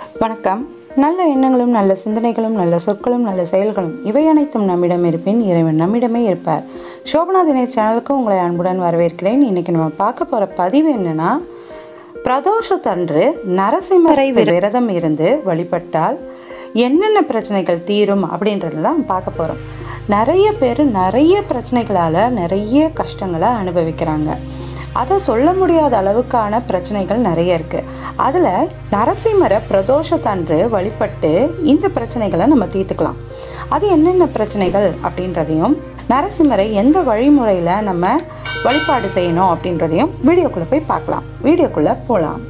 வணக்கம் நல்ல எண்ணங்களும் நல்ல சிந்தனைகளும் நல்ல சொற்களும் நல்ல செயல்களும் இவை அனைத்தும் நம்மிடம் இருப்பின் இறைவன் நம்மிடமே இருப்பார் சோபனா தினேஷ் சேனலுக்கு உங்களை அன்புடன் வரவேற்கிறேன் இன்னைக்கு நம்ம பார்க்க போகிற பதிவு என்னன்னா பிரதோஷத்தன்று நரசிம்மரை விரதம் இருந்து வழிபட்டால் என்னென்ன பிரச்சனைகள் தீரும் அப்படின்றதெல்லாம் பார்க்க போகிறோம் நிறைய பேர் நிறைய பிரச்சனைகளால் நிறைய கஷ்டங்களை அனுபவிக்கிறாங்க அதை சொல்ல முடியாத அளவுக்கான பிரச்சனைகள் நிறைய இருக்குது அதில் நரசிம்மரை பிரதோஷத்தன்று வழிபட்டு இந்த பிரச்சனைகளை நம்ம தீர்த்துக்கலாம் அது என்னென்ன பிரச்சனைகள் அப்படின்றதையும் நரசிம்மரை எந்த வழிமுறையில் நம்ம வழிபாடு செய்யணும் அப்படின்றதையும் வீடியோக்குள்ளே போய் பார்க்கலாம் வீடியோக்குள்ளே போகலாம்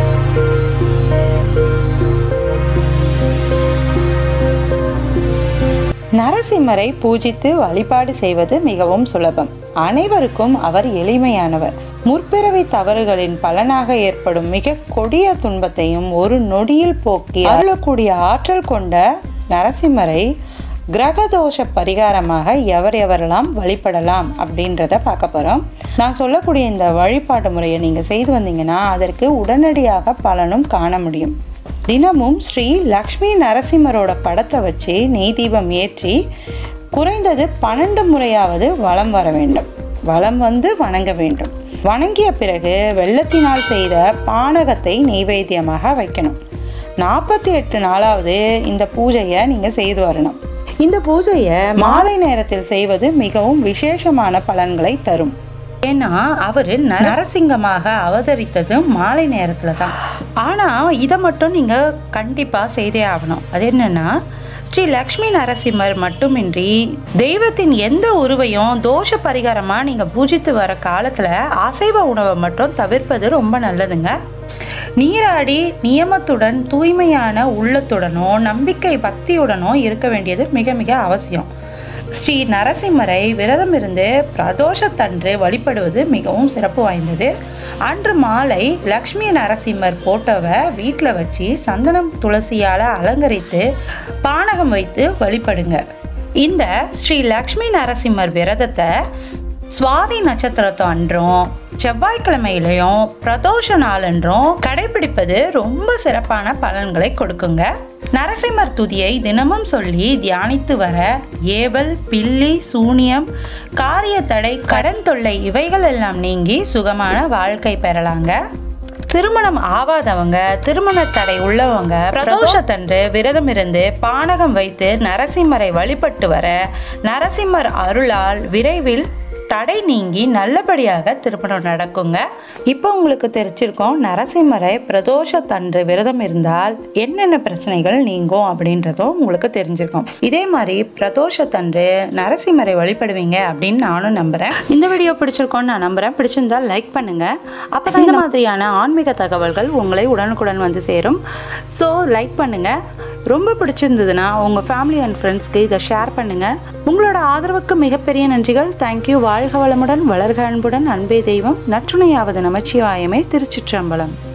நரசிம்மரை பூஜித்து வழிபாடு செய்வது மிகவும் சுலபம் அனைவருக்கும் அவர் எளிமையானவர் முற்பிறவி தவறுகளின் பலனாக ஏற்படும் மிக கொடிய துன்பத்தையும் ஒரு நொடியில் போக்கி அருளக்கூடிய ஆற்றல் கொண்ட நரசிம்மரை கிரகதோஷ பரிகாரமாக எவர் எவரெல்லாம் வழிபடலாம் அப்படின்றத பார்க்க போகிறோம் நான் சொல்லக்கூடிய இந்த வழிபாட்டு முறையை நீங்கள் செய்து வந்தீங்கன்னா அதற்கு உடனடியாக பலனும் காண முடியும் தினமும் ஸ்ரீ லக்ஷ்மி நரசிம்மரோட படத்தை வச்சு நெய் தீபம் ஏற்றி குறைந்தது பன்னெண்டு முறையாவது வலம் வர வேண்டும் வலம் வந்து வணங்க வேண்டும் வணங்கிய பிறகு வெள்ளத்தினால் செய்த பானகத்தை நெய்வேத்தியமாக வைக்கணும் நாற்பத்தி எட்டு நாளாவது இந்த பூஜையை நீங்கள் செய்து வரணும் இந்த பூஜையை மாலை நேரத்தில் செய்வது மிகவும் விசேஷமான பலன்களை தரும் ஏன்னா அவர் நரசிங்கமாக அவதரித்தது மாலை நேரத்தில் தான் ஆனால் இதை மட்டும் நீங்கள் கண்டிப்பாக செய்தே ஆகணும் அது என்னன்னா ஸ்ரீ லக்ஷ்மி நரசிம்மர் மட்டுமின்றி தெய்வத்தின் எந்த உருவையும் தோஷ பரிகாரமாக நீங்கள் பூஜித்து வர காலத்தில் அசைவ உணவை மட்டும் தவிர்ப்பது ரொம்ப நல்லதுங்க நீராடி நியமத்துடன் தூய்மையான உள்ளத்துடனோ நம்பிக்கை பக்தியுடனோ இருக்க வேண்டியது மிக மிக அவசியம் ஸ்ரீ நரசிம்மரை விரதம் இருந்து பிரதோஷத்தன்று வழிபடுவது மிகவும் சிறப்பு வாய்ந்தது அன்று மாலை லக்ஷ்மி நரசிம்மர் போட்டோவை வீட்டில் வச்சு சந்தனம் துளசியால் அலங்கரித்து பானகம் வைத்து வழிபடுங்க இந்த ஸ்ரீ லக்ஷ்மி நரசிம்மர் விரதத்தை சுவாதி நட்சத்திரத்து அன்றும் செவ்வாய்க்கிழமையிலையும் பிரதோஷ நாளன்றும் கடைபிடிப்பது ரொம்ப சிறப்பான பலன்களை கொடுக்குங்க நரசிம்மர் துதியை தினமும் சொல்லி தியானித்து வர ஏவல் பில்லி சூனியம் காரிய தடை கடன் தொல்லை இவைகள் எல்லாம் நீங்கி சுகமான வாழ்க்கை பெறலாங்க திருமணம் ஆவாதவங்க திருமண தடை உள்ளவங்க பிரதோஷத்தன்று விரதம் இருந்து பானகம் வைத்து நரசிம்மரை வழிபட்டு வர நரசிம்மர் அருளால் விரைவில் தடை நீங்கி நல்லபடியாக திருமணம் நடக்குங்க இப்போ உங்களுக்கு தெரிஞ்சிருக்கோம் நரசிம்மரை பிரதோஷத்தன்று விரதம் இருந்தால் என்னென்ன பிரச்சனைகள் நீங்கும் அப்படின்றதும் உங்களுக்கு தெரிஞ்சிருக்கும் இதே மாதிரி பிரதோஷத்தன்று நரசிம்மரை வழிபடுவீங்க அப்படின்னு நானும் நம்புறேன் இந்த வீடியோ பிடிச்சிருக்கோன்னு நான் நம்புறேன் பிடிச்சிருந்தா லைக் பண்ணுங்க அப்போ இந்த மாதிரியான ஆன்மீக தகவல்கள் உங்களை உடனுக்குடன் வந்து சேரும் ஸோ லைக் பண்ணுங்க ரொம்ப பிடிச்சிருந்ததுன்னா உங்கள் ஃபேமிலி அண்ட் ஃப்ரெண்ட்ஸ்க்கு இதை ஷேர் பண்ணுங்கள் உங்களோட ஆதரவுக்கு மிகப்பெரிய நன்றிகள் தேங்க்யூ வாழ்க வளமுடன் வளர்க அன்புடன் அன்பே தெய்வம் நற்றுணையாவது நமச்சிவாயமே திருச்சிற்றம்பலம்